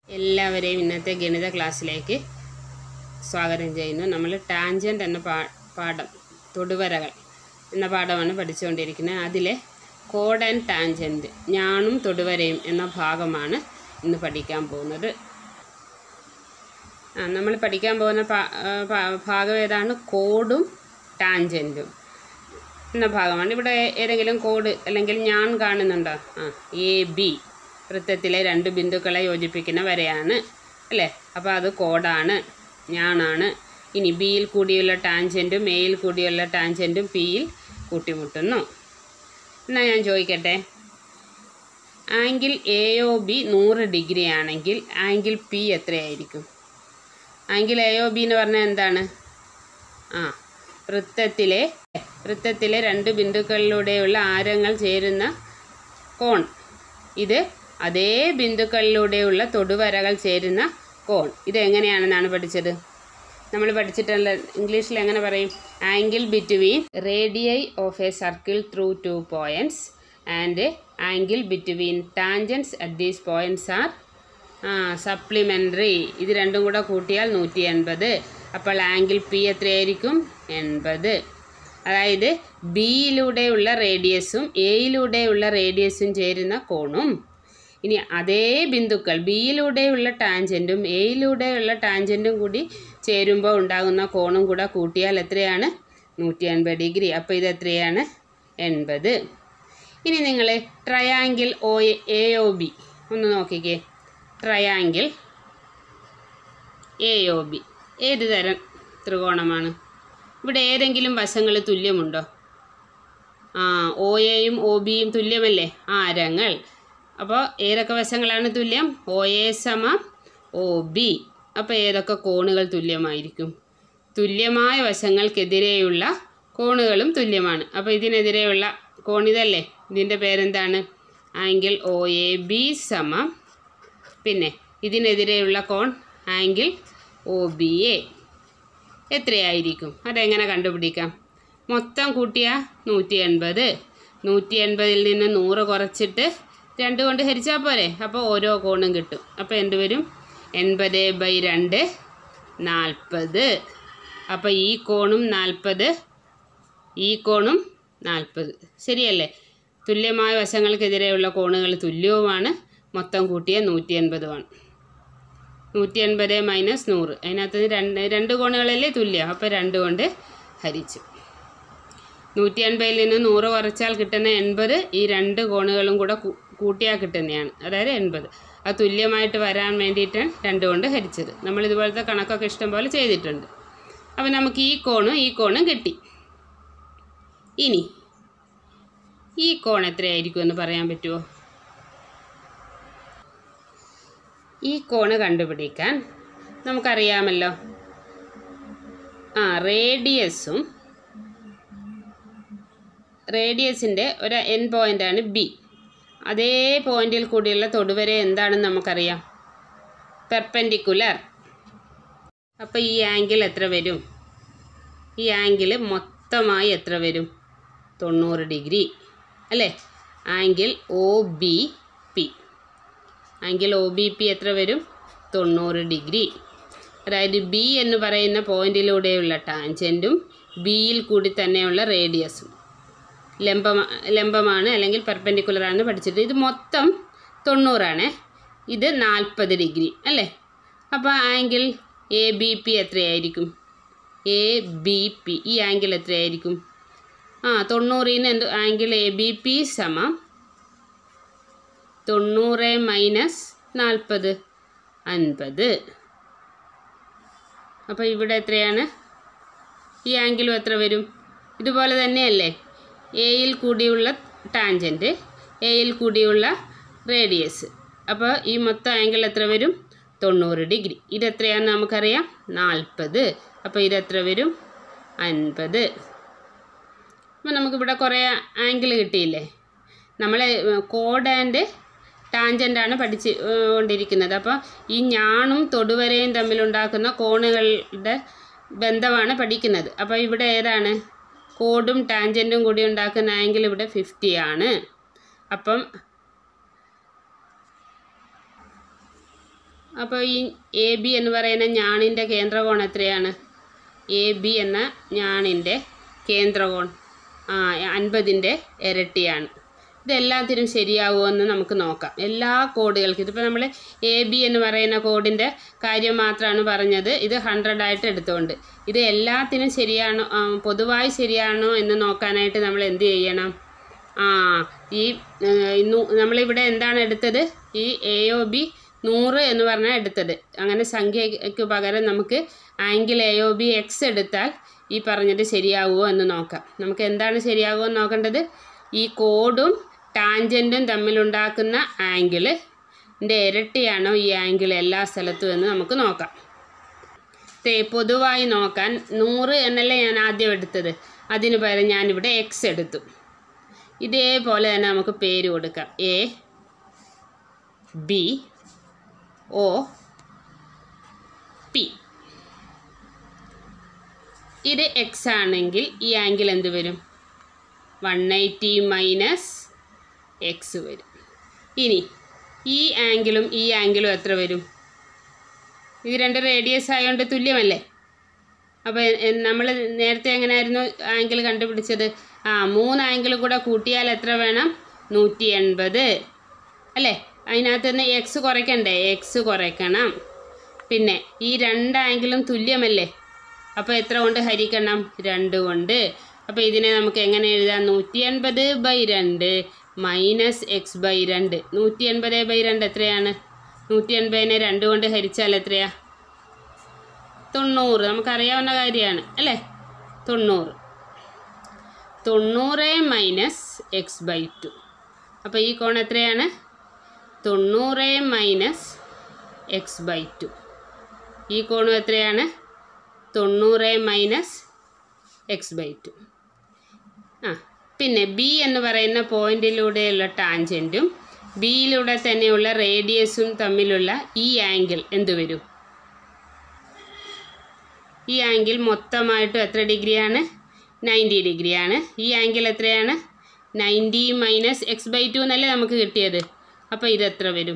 എല്ലാവരെയും ഇന്നത്തെ ഗണിത ക്ലാസ്സിലേക്ക് സ്വാഗതം ചെയ്യുന്നു നമ്മൾ ടാൻജൻ്റ് എന്ന പാ പാഠം തൊടുവരകൾ എന്ന പാഠമാണ് പഠിച്ചുകൊണ്ടിരിക്കുന്നത് അതിലെ കോഡ് ആൻഡ് ടാൻജൻറ്റ് ഞാണും തൊടുവരയും എന്ന ഭാഗമാണ് ഇന്ന് പഠിക്കാൻ പോകുന്നത് ആ നമ്മൾ പഠിക്കാൻ പോകുന്ന പാ- ആ, പാ- ഭാഗം ഏതാണ് കോഡും ടാൻജൻറ്റും എന്ന ഭാഗമാണ് ഇവിടെ ഏതെങ്കിലും കോഡ് അല്ലെങ്കിൽ ഞാൻ കാണുന്നുണ്ടോ ആ എ ബി വൃത്തത്തിലെ രണ്ട് ബിന്ദുക്കളെ യോജിപ്പിക്കുന്ന വരയാണ് അല്ലേ അപ്പോൾ അത് കോഡാണ് ഞാനാണ് ഇനി ബിയിൽ കൂടിയുള്ള ടാൻജൻറ്റും എയിൽ കൂടിയുള്ള ടാൻജൻറ്റും പിയിൽ കൂട്ടിമുട്ടുന്നു എന്നാൽ ഞാൻ ചോദിക്കട്ടെ ആംഗിൾ എ ഒ ബി നൂറ് ഡിഗ്രി ആണെങ്കിൽ ആംഗിൾ പി എത്രയായിരിക്കും ആംഗിൾ എ ഒ ബി എന്ന് പറഞ്ഞാൽ എന്താണ് ആ വൃത്തത്തിലെ വൃത്തത്തിലെ രണ്ട് ബിന്ദുക്കളിലൂടെയുള്ള ആരങ്ങൾ ചേരുന്ന കോൺ ഇത് അതേ ബിന്ദുക്കളിലൂടെയുള്ള തൊടുവരകൾ ചേരുന്ന കോൺ ഇത് എങ്ങനെയാണെന്നാണ് പഠിച്ചത് നമ്മൾ പഠിച്ചിട്ടുള്ള ഇംഗ്ലീഷിൽ എങ്ങനെ പറയും angle between radii of a circle through two points and angle between tangents at these points are uh supplementary ഇത് രണ്ടും കൂടെ കൂട്ടിയാൽ നൂറ്റി എൺപത് അപ്പോൾ ആംഗിൾ പി എത്രയായിരിക്കും എൺപത് അതായത് ബിയിലൂടെയുള്ള റേഡിയസും എയിലൂടെയുള്ള റേഡിയസും ചേരുന്ന കോണും ഇനി അതേ ബിന്ദുക്കൾ ബിയിലൂടെയുള്ള ടാൻജൻറ്റും എയിലൂടെയുള്ള ടാൻജൻറ്റും കൂടി ചേരുമ്പോൾ ഉണ്ടാകുന്ന കോണും കൂടെ കൂട്ടിയാൽ എത്രയാണ് നൂറ്റി എൺപത് ഡിഗ്രി അപ്പോൾ ഇത് എത്രയാണ് എൺപത് ഇനി നിങ്ങൾ triangle O A O B ഒന്ന് നോക്കിക്കേ ട്രയാങ്കിൾ എ ഒ ബി ഏത് തരം ത്രികോണമാണ് ഇവിടെ ഏതെങ്കിലും വശങ്ങൾ തുല്യമുണ്ടോ ആ ഒ എയും ഒ ബിയും തുല്യമല്ലേ ആരങ്ങൾ അപ്പോൾ ഏതൊക്കെ വശങ്ങളാണ് തുല്യം ഒ എ സമം ഒ ബി അപ്പോൾ ഏതൊക്കെ കോണുകൾ തുല്യമായിരിക്കും തുല്യമായ വശങ്ങൾക്കെതിരെയുള്ള കോണുകളും തുല്യമാണ് അപ്പോൾ ഇതിനെതിരെയുള്ള കോണിതല്ലേ ഇതിൻ്റെ പേരെന്താണ് ആംഗിൾ ഒ എ ബി സമം പിന്നെ ഇതിനെതിരെയുള്ള കോൺ ആംഗിൾ ഒ ബി എ എത്രയായിരിക്കും അതെങ്ങനെ കണ്ടുപിടിക്കാം മൊത്തം കൂട്ടിയ നൂറ്റി എൺപത് നൂറ്റി എൺപതിൽ നിന്ന് നൂറ് കുറച്ചിട്ട് രണ്ട് കൊണ്ട് ഹരിച്ചാൽ പോരെ അപ്പോൾ ഓരോ കോണും കിട്ടും അപ്പോൾ എന്ത് വരും എൺപത് ബൈ രണ്ട് നാൽപ്പത് അപ്പോൾ ഈ കോണും നാൽപ്പത് ഈ കോണും നാൽപ്പത് ശരിയല്ലേ തുല്യമായ വശങ്ങൾക്കെതിരെയുള്ള കോണുകൾ തുല്യവുമാണ് മൊത്തം കൂട്ടിയ നൂറ്റി എൺപതുമാണ് നൂറ്റി എൺപത് മൈനസ് നൂറ് അതിനകത്ത് രണ്ട് രണ്ട് കോണുകളല്ലേ തുല്യം അപ്പോൾ രണ്ട് കൊണ്ട് ഹരിച്ചു നൂറ്റി എൺപതിൽ നിന്ന് നൂറ് കുറച്ചാൽ കിട്ടുന്ന എൺപത് ഈ രണ്ട് കോണുകളും കൂടെ കൂ- കൂട്ടിയാൽ കിട്ടുന്നതാണ് അതായത് എൺപത് അത് തുല്യമായിട്ട് വരാൻ വേണ്ടിയിട്ട് രണ്ട് കൊണ്ട് ഹരിച്ചത് നമ്മൾ ഇതുപോലത്തെ കണക്കൊക്കെ ഇഷ്ടം പോലെ ചെയ്തിട്ടുണ്ട് അപ്പോൾ നമുക്ക് ഈ കോണും ഈ കോണും കിട്ടി ഇനി ഈ കോൺ എത്രയായിരിക്കും എന്ന് പറയാൻ പറ്റുമോ ഈ കോണ് കണ്ടുപിടിക്കാൻ നമുക്കറിയാമല്ലോ ആ റേഡിയസും റേഡിയസിൻ്റെ ഒരു എൻ പോയിൻ്റാണ് ബി അതേ പോയിന്റിൽ കൂടിയുള്ള തൊടുവരെ എന്താണെന്ന് നമുക്കറിയാം പെർപെൻഡിക്കുലർ അപ്പോൾ ഈ ആംഗിൾ എത്ര വരും ഈ ആംഗിൾ മൊത്തമായി എത്ര വരും തൊണ്ണൂറ് ഡിഗ്രി അല്ലേ angle O B P angle O B P എത്ര വരും തൊണ്ണൂറ് ഡിഗ്രി അതായത് ബി എന്ന് പറയുന്ന പോയിന്റിലൂടെയുള്ള ടാൻജൻറ്റും ബിയിൽ കൂടി തന്നെയുള്ള റേഡിയസും ലംബമാ ലംബമാണ് അല്ലെങ്കിൽ പെർപെൻഡിക്കുലർ ആണ് പഠിച്ചിട്ട് ഇത് മൊത്തം തൊണ്ണൂറാണ് ഇത് നാൽപ്പത് ഡിഗ്രി അല്ലേ അപ്പോൾ ആംഗിൾ എ ബി പി എത്രയായിരിക്കും എ ബി പി ഈ ആംഗിൾ എത്രയായിരിക്കും ആ തൊണ്ണൂറിന് എന്ത് ആംഗിൾ എ ബി പി സമം തൊണ്ണൂറ് മൈനസ് നാൽപ്പത് അൻപത് അപ്പോൾ ഇവിടെ എത്രയാണ് ഈ ആംഗിളും എത്ര വരും ഇതുപോലെ തന്നെയല്ലേ എയിൽ കൂടിയുള്ള ടാൻജൻറ്റ് എയിൽ കൂടിയുള്ള റേഡിയസ് അപ്പോൾ ഈ മൊത്തം ആംഗിൾ എത്ര വരും തൊണ്ണൂറ് ഡിഗ്രി ഇതെത്രയാണെന്ന് നമുക്കറിയാം നാൽപ്പത് അപ്പോൾ ഇതെത്ര വരും അൻപത് അപ്പോൾ നമുക്കിവിടെ കുറേ ആംഗിൾ കിട്ടിയില്ലേ നമ്മൾ കോഡ് ആൻഡ് ടാൻജൻ്റാണ് പഠിച്ച് ഏഹ്, കൊണ്ടിരിക്കുന്നത് അപ്പോൾ ഈ ഞാണും തൊടുവരയും തമ്മിലുണ്ടാക്കുന്ന കോണുകളുടെ ബന്ധമാണ് പഠിക്കുന്നത് അപ്പോൾ ഇവിടെ ഏതാണ് കോഡും ടാൻജൻറ്റും കൂടി ഉണ്ടാക്കുന്ന ആംഗിൾ ഇവിടെ ഫിഫ്റ്റി ആണ് അപ്പം അപ്പോൾ ഈ എ ബി എന്ന് പറയുന്ന ഞാണിൻ്റെ കേന്ദ്രകോൺ എത്രയാണ് എ ബി എന്ന ഞാണിൻ്റെ കേന്ദ്രകോൺ ആ അൻപതിൻ്റെ ഇരട്ടിയാണ് ഇതെല്ലാത്തിനും ശരിയാവുമോ എന്ന് നമുക്ക് നോക്കാം എല്ലാ കോഡുകൾക്കും ഇതിപ്പോൾ നമ്മൾ എ ബി എന്ന് പറയുന്ന കോഡിൻ്റെ കാര്യം മാത്രമാണ് പറഞ്ഞത് ഇത് ഹൺഡ്രഡ് ആയിട്ട് എടുത്തുകൊണ്ട് ഇത് എല്ലാത്തിനും ശരിയാണോ ആ, പൊതുവായി ശരിയാണോ എന്ന് നോക്കാനായിട്ട് നമ്മൾ എന്ത് ചെയ്യണം ആ ഈ ഏഹ്, നൂ- നമ്മളിവിടെ എന്താണ് എടുത്തത് ഈ എ ഒ ബി നൂറ് എന്ന് പറഞ്ഞാൽ എടുത്തത് അങ്ങനെ സംഖ്യയ്ക്ക് പകരം നമുക്ക് angle A O B X എടുത്താൽ ഈ പറഞ്ഞത് ശരിയാവുമോ എന്ന് നോക്കാം നമുക്ക് എന്താണ് ശരിയാവുമോ എന്ന് നോക്കേണ്ടത് ഈ കോഡും ടാൻജൻറ്റും തമ്മിലുണ്ടാക്കുന്ന ആംഗിള് ൻ്റെ ഇരട്ടിയാണോ ഈ ആംഗിൾ എല്ലാ സ്ഥലത്തും എന്ന് നമുക്ക് നോക്കാം തേ പൊതുവായി നോക്കാൻ നൂറ് എന്നല്ലേ ഞാൻ ആദ്യം എടുത്തത് അതിന് പകരം ഞാനിവിടെ എക്സ് എടുത്തു ഇതേപോലെ തന്നെ നമുക്ക് പേര് കൊടുക്കാം എ ബി ഒ പി ഇത് എക്സ് ആണെങ്കിൽ ഈ ആംഗിൾ എന്ത് വരും വൺ എയ്റ്റി മൈനസ് എക്സ് വരും ഇനി ഈ ആംഗിളും ഈ ആംഗിളും എത്ര വരും ഇത് രണ്ട് റേഡിയസ് ആയതുകൊണ്ട് തുല്യമല്ലേ അപ്പോൾ നമ്മൾ നേരത്തെ എങ്ങനെയായിരുന്നു ആംഗിൾ കണ്ടുപിടിച്ചത് ആ മൂന്ന് ആംഗിൾ കൂടെ കൂട്ടിയാൽ എത്ര വേണം നൂറ്റി എൺപത് അല്ലേ അതിനകത്ത് നിന്ന് എക്സ് കുറയ്ക്കണ്ടേ എക്സ് കുറയ്ക്കണം പിന്നെ ഈ രണ്ട് ആംഗിളും തുല്യമല്ലേ അപ്പോൾ എത്ര കൊണ്ട് ഹരിക്കണം രണ്ട് കൊണ്ട് അപ്പോൾ ഇതിനെ നമുക്ക് എങ്ങനെ എഴുതാം നൂറ്റി എൺപത് ബൈ രണ്ട് മൈനസ് എക്സ് ബൈ രണ്ട് നൂറ്റി എൺപത് ബൈ രണ്ട് എത്രയാണ് നൂറ്റി എൺപതിനെ രണ്ട് കൊണ്ട് ഹരിച്ചാൽ എത്രയാ തൊണ്ണൂറ് നമുക്കറിയാവുന്ന കാര്യമാണ് അല്ലേ തൊണ്ണൂറ് തൊണ്ണൂറ് മൈനസ് എക്സ് ബൈ ടു അപ്പോൾ ഈ കോൺ എത്രയാണ് തൊണ്ണൂറ് മൈനസ് എക്സ് ബൈ ടു ഈ കോണും എത്രയാണ് തൊണ്ണൂറ് മൈനസ് എക്സ് ബൈ ടു ആ പിന്നെ ബി എന്ന് പറയുന്ന പോയിന്റിലൂടെയുള്ള ടാൻജൻറ്റും ബിയിലൂടെ തന്നെയുള്ള റേഡിയസും തമ്മിലുള്ള ഈ ആംഗിൾ എന്ത് വരും ഈ ആംഗിൾ മൊത്തമായിട്ടും എത്ര ഡിഗ്രിയാണ് നയൻറ്റി ഡിഗ്രിയാണ് ഈ ആംഗിൾ എത്രയാണ് ninety minus X by two എന്നല്ലേ നമുക്ക് കിട്ടിയത് അപ്പോൾ ഇത് എത്ര വരും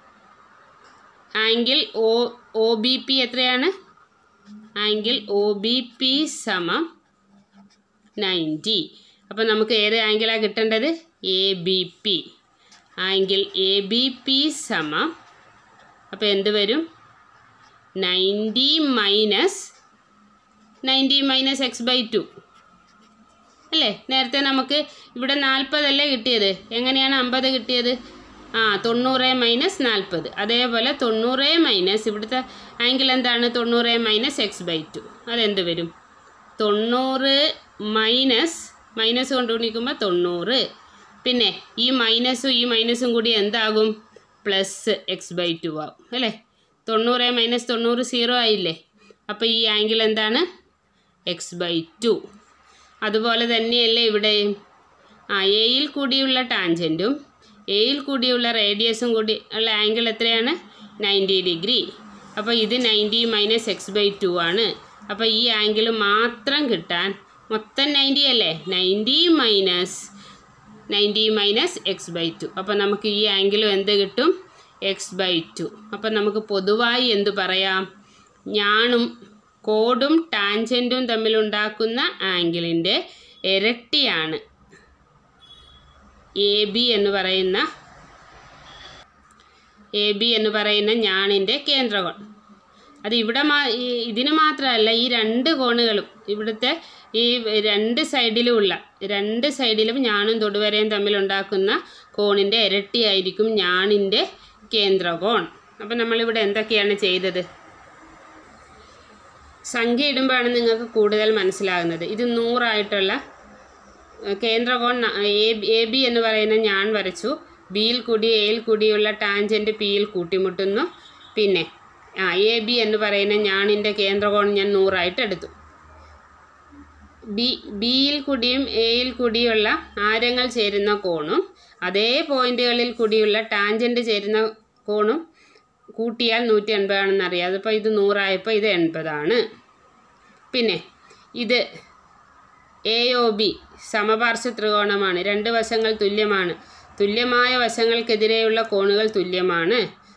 angle O O B P എത്രയാണ് ആംഗിൾ ഒ ബി പി സമം നയൻറ്റി അപ്പോൾ നമുക്ക് ഏത് ആംഗിളാണ് കിട്ടേണ്ടത് A B P angle A B P സമം അപ്പോൾ എന്ത് വരും ninety minus ninety minus X by two അല്ലേ നേരത്തെ നമുക്ക് ഇവിടെ നാൽപ്പതല്ലേ കിട്ടിയത് എങ്ങനെയാണ് അമ്പത് കിട്ടിയത് ആ തൊണ്ണൂറ് മൈനസ് നാൽപ്പത് അതേപോലെ തൊണ്ണൂറ് മൈനസ് ഇവിടുത്തെ ആംഗിൾ എന്താണ് തൊണ്ണൂറ് മൈനസ് എക്സ് ബൈ ടു അതെന്ത് വരും തൊണ്ണൂറ് മൈനസ് മൈനസ് കൊണ്ട് ഗുണിക്കുമ്പോൾ തൊണ്ണൂറ് പിന്നെ ഈ മൈനസും ഈ മൈനസും കൂടി എന്താകും പ്ലസ് എക്സ് ബൈ ടു ആവും അല്ലേ തൊണ്ണൂറ് മൈനസ് തൊണ്ണൂറ് സീറോ ആയില്ലേ അപ്പോൾ ഈ ആംഗിൾ എന്താണ് എക്സ് ബൈ ടു അതുപോലെ തന്നെയല്ലേ ഇവിടെയും ആ എയിൽ കൂടിയുള്ള ടാൻജൻറ്റും എയിൽ കൂടിയുള്ള റേഡിയസും കൂടി ഉള്ള ആംഗിൾ എത്രയാണ് നയൻറ്റി ഡിഗ്രി അപ്പോൾ ഇത് ninety minus X by two ആണ് അപ്പോൾ ഈ ആംഗിൾ മാത്രം കിട്ടാൻ മൊത്തം നയൻറ്റി അല്ലേ ninety minus ninety minus X by two അപ്പോൾ നമുക്ക് ഈ ആംഗിളും എന്ത് കിട്ടും എക്സ് ബൈ ടു അപ്പോൾ നമുക്ക് പൊതുവായി എന്ത് പറയാം ഞാണും കോഡും ടാൻജൻറ്റും തമ്മിലുണ്ടാക്കുന്ന ആംഗിളിൻ്റെ ഇരട്ടിയാണ് എ ബി എന്ന് പറയുന്ന എ ബി എന്ന് പറയുന്ന ഞാണിൻ്റെ കേന്ദ്രകോൺ അത് ഇവിടെ മാ ഈ- ഇതിന് മാത്രമല്ല ഈ രണ്ട് കോണുകളും ഇവിടുത്തെ ഈ രണ്ട് സൈഡിലുമുള്ള രണ്ട് സൈഡിലും ഞാണും തൊടുവരയും തമ്മിലുണ്ടാക്കുന്ന കോണിൻ്റെ ഇരട്ടിയായിരിക്കും ഞാണിൻ്റെ കേന്ദ്രകോൺ അപ്പം നമ്മളിവിടെ എന്തൊക്കെയാണ് ചെയ്തത് സംഖ്യ ഇടുമ്പോഴാണ് നിങ്ങൾക്ക് കൂടുതൽ മനസ്സിലാകുന്നത് ഇത് നൂറായിട്ടുള്ള ഏഹ്, കേന്ദ്രകോൺ ന- എ എ ബി എന്ന് പറയുന്ന ഞാൻ വരച്ചു ബിയിൽ കൂടി എയിൽ കൂടിയുള്ള ടാൻജൻറ്റ് പിയിൽ കൂട്ടിമുട്ടുന്നു പിന്നെ ആ എ ബി എന്ന് പറയുന്ന ഞാണിൻ്റെ കേന്ദ്രകോൺ ഞാൻ നൂറായിട്ട് എടുത്തു ബി ബിയിൽ കൂടിയും എയിൽ കൂടിയുള്ള ആരങ്ങൾ ചേരുന്ന കോണും അതേ പോയിന്റുകളിൽ കൂടിയുള്ള ടാൻജൻറ്റ് ചേരുന്ന കോണും കൂട്ടിയാൽ നൂറ്റി എൺപതാണെന്ന് അറിയാം അതിപ്പോൾ ഇത് നൂറായപ്പോൾ ഇത് എൺപതാണ് പിന്നെ ഇത് എ ഒ ബി സമപാർശ്വ ത്രികോണമാണ് രണ്ട് വശങ്ങൾ തുല്യമാണ് തുല്യമായ വശങ്ങൾക്കെതിരെയുള്ള കോണുകൾ തുല്യമാണ്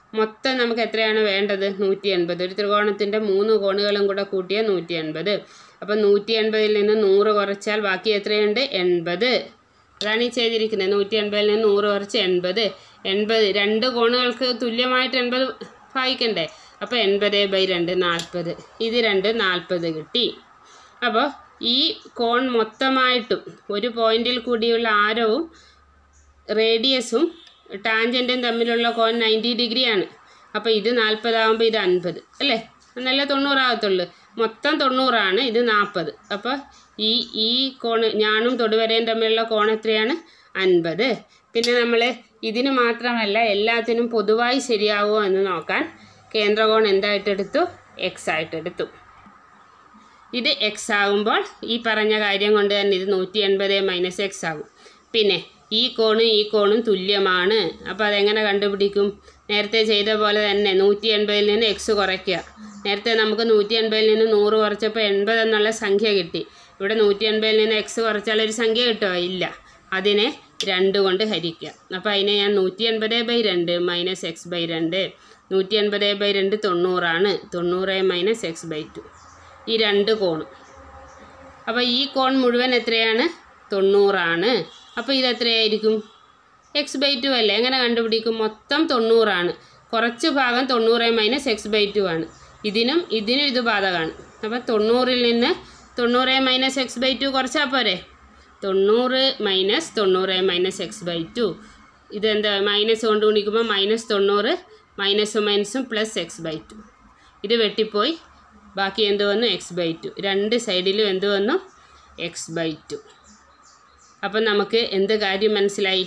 മൊത്തം നമുക്ക് എത്രയാണ് വേണ്ടത് നൂറ്റി എൺപത് ഒരു ത്രികോണത്തിൻ്റെ മൂന്ന് കോണുകളും കൂടെ കൂട്ടിയ നൂറ്റി എൺപത് അപ്പം നൂറ്റി എൺപതിൽ നിന്ന് നൂറ് കുറച്ചാൽ ബാക്കി എത്രയുണ്ട് എൺപത് അതാണ് ഈ ചെയ്തിരിക്കുന്നത് നൂറ്റി എൺപതിൽ നിന്ന് നൂറ് കുറച്ച് എൺപത് എൺപത് രണ്ട് കോണുകൾക്ക് തുല്യമായിട്ട് എൺപത് ഭാഗിക്കണ്ടേ അപ്പോൾ എൺപത് ബൈ രണ്ട് നാൽപ്പത് ഇത് രണ്ട് നാൽപ്പത് കിട്ടി അപ്പോൾ ഈ കോൺ മൊത്തമായിട്ടും ഒരു പോയിന്റിൽ കൂടിയുള്ള ആരവും റേഡിയസും ടാൻജൻറ്റും തമ്മിലുള്ള കോൺ നയൻറ്റി ഡിഗ്രിയാണ് അപ്പോൾ ഇത് നാൽപ്പതാകുമ്പോൾ ഇത് അൻപത് അല്ലേ നല്ല തൊണ്ണൂറാകത്തുള്ളൂ മൊത്തം തൊണ്ണൂറാണ് ഇത് നാൽപ്പത് അപ്പോൾ ഈ ഈ കോണ് ഞാനും തൊടുവരയും തമ്മിലുള്ള കോൺ എത്രയാണ് അൻപത് പിന്നെ നമ്മൾ ഇതിന് മാത്രമല്ല എല്ലാത്തിനും പൊതുവായി ശരിയാവുമോ എന്ന് നോക്കാൻ കേന്ദ്രകോൺ എന്തായിട്ടെടുത്തു എക്സ് ആയിട്ടെടുത്തു ഇത് എക്സ് ആകുമ്പോൾ ഈ പറഞ്ഞ കാര്യം കൊണ്ട് തന്നെ ഇത് നൂറ്റി എൺപത് മൈനസ് എക്സ് ആകും പിന്നെ ഈ കോണും ഈ കോണും തുല്യമാണ് അപ്പോൾ അതെങ്ങനെ കണ്ടുപിടിക്കും നേരത്തെ ചെയ്ത പോലെ തന്നെ നൂറ്റി എൺപതിൽ നിന്ന് എക്സ് കുറയ്ക്കുക നേരത്തെ നമുക്ക് നൂറ്റി എൺപതിൽ നിന്ന് നൂറ് കുറച്ചപ്പോൾ എൺപത് എന്നുള്ള സംഖ്യ കിട്ടി ഇവിടെ നൂറ്റി എൺപതിൽ നിന്ന് എക്സ് കുറച്ചാൽ ഒരു സംഖ്യ കിട്ടുമോ ഇല്ല അതിനെ രണ്ട് കൊണ്ട് ഹരിക്കുക അപ്പോൾ അതിനെ ഞാൻ നൂറ്റി എൺപത് ബൈ രണ്ട് മൈനസ് എക്സ് ബൈ രണ്ട് നൂറ്റി എൺപത് ബൈ രണ്ട് തൊണ്ണൂറാണ് തൊണ്ണൂറ് മൈനസ് എക്സ് ബൈ ടു ഈ രണ്ട് കോണും അപ്പോൾ ഈ കോൺ മുഴുവൻ എത്രയാണ് തൊണ്ണൂറാണ് അപ്പോൾ ഇത് എത്രയായിരിക്കും എക്സ് ബൈ ടു അല്ലേ എങ്ങനെ കണ്ടുപിടിക്കും മൊത്തം തൊണ്ണൂറാണ് കുറച്ച് ഭാഗം തൊണ്ണൂറ് മൈനസ് എക്സ് ബൈ ടു ആണ് ഇതിനും ഇതിനും ഇത് ബാധകമാണ് അപ്പോൾ തൊണ്ണൂറിൽ നിന്ന് തൊണ്ണൂറ് മൈനസ് എക്സ് ബൈ ടു കുറച്ചാൽ പോരെ തൊണ്ണൂറ് മൈനസ് തൊണ്ണൂറ് മൈനസ് എക്സ് ബൈ ടു ഇതെന്താ മൈനസ് കൊണ്ട് ഗുണിക്കുമ്പോൾ മൈനസ് തൊണ്ണൂറ് മൈനസും മൈനസും പ്ലസ് എക്സ് ബൈ ടു ഇത് വെട്ടിപ്പോയി ബാക്കി എന്ത് വന്നു എക്സ് ബൈ ടു രണ്ട് സൈഡിലും എന്ത് വന്നു എക്സ് ബൈ ടു അപ്പം നമുക്ക് എന്ത് കാര്യം മനസ്സിലായി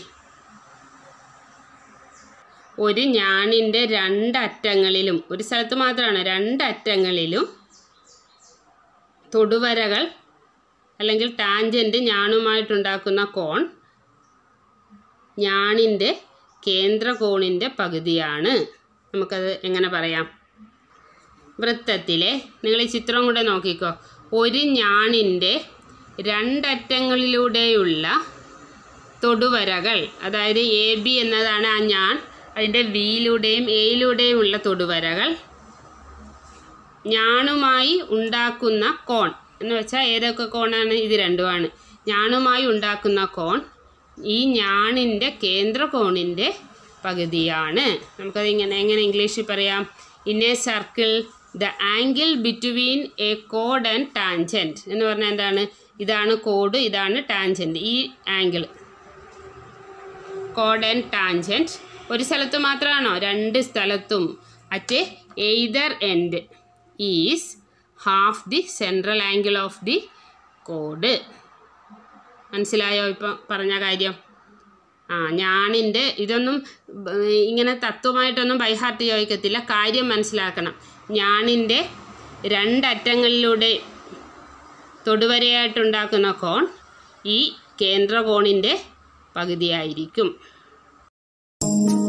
ഒരു ഞാണിൻ്റെ രണ്ടറ്റങ്ങളിലും ഒരു സ്ഥലത്ത് മാത്രമാണ് രണ്ടറ്റങ്ങളിലും തൊടുവരകൾ അല്ലെങ്കിൽ ടാൻജൻറ്റ് ഞാണുമായിട്ടുണ്ടാക്കുന്ന കോൺ ഞാണിൻ്റെ കേന്ദ്രകോണിൻ്റെ പകുതിയാണ് നമുക്കത് എങ്ങനെ പറയാം വൃത്തത്തിലെ നിങ്ങൾ ഈ ചിത്രം കൂടെ നോക്കിക്കോ ഒരു ഞാണിൻ്റെ രണ്ടറ്റങ്ങളിലൂടെയുള്ള തൊടുവരകൾ അതായത് എ ബി എന്നതാണ് ആ ഞാൻ അതിൻ്റെ ബിയിലൂടെയും എയിലൂടെയും ഉള്ള തൊടുവരകൾ ഞാണുമായി ഉണ്ടാക്കുന്ന കോൺ എന്ന് വെച്ചാൽ ഏതൊക്കെ കോണാണ് ഇത് രണ്ടുമാണ് ഞാണുമായി ഉണ്ടാക്കുന്ന കോൺ ഈ ഞാണിൻ്റെ കേന്ദ്രകോണിൻ്റെ പകുതിയാണ് നമുക്കത് ഇങ്ങനെ എങ്ങനെ ഇംഗ്ലീഷിൽ പറയാം in a circle the angle between a കോഡ് ആൻഡ് ടാൻജൻറ്റ് എന്ന് പറഞ്ഞാൽ എന്താണ് ഇതാണ് കോഡ് ഇതാണ് ടാൻജൻറ്റ് ഈ ആംഗിൾ കോഡ് ആൻഡ് ടാൻജൻറ്റ് ഒരു സ്ഥലത്ത് മാത്രമാണോ രണ്ട് സ്ഥലത്തും at either end is half the central angle of the കോഡ് മനസ്സിലായോ ഇപ്പം പറഞ്ഞ കാര്യം ആ ഞാനിൻ്റെ ഇതൊന്നും ബ- ഇങ്ങനെ തത്വമായിട്ടൊന്നും ബൈഹാർട്ട് ചോദിക്കത്തില്ല കാര്യം മനസ്സിലാക്കണം ഞാനിൻ്റെ രണ്ടറ്റങ്ങളിലൂടെ തൊടുവരയായിട്ടുണ്ടാക്കുന്ന കോൺ ഈ കേന്ദ്രകോണിൻ്റെ പകുതിയായിരിക്കും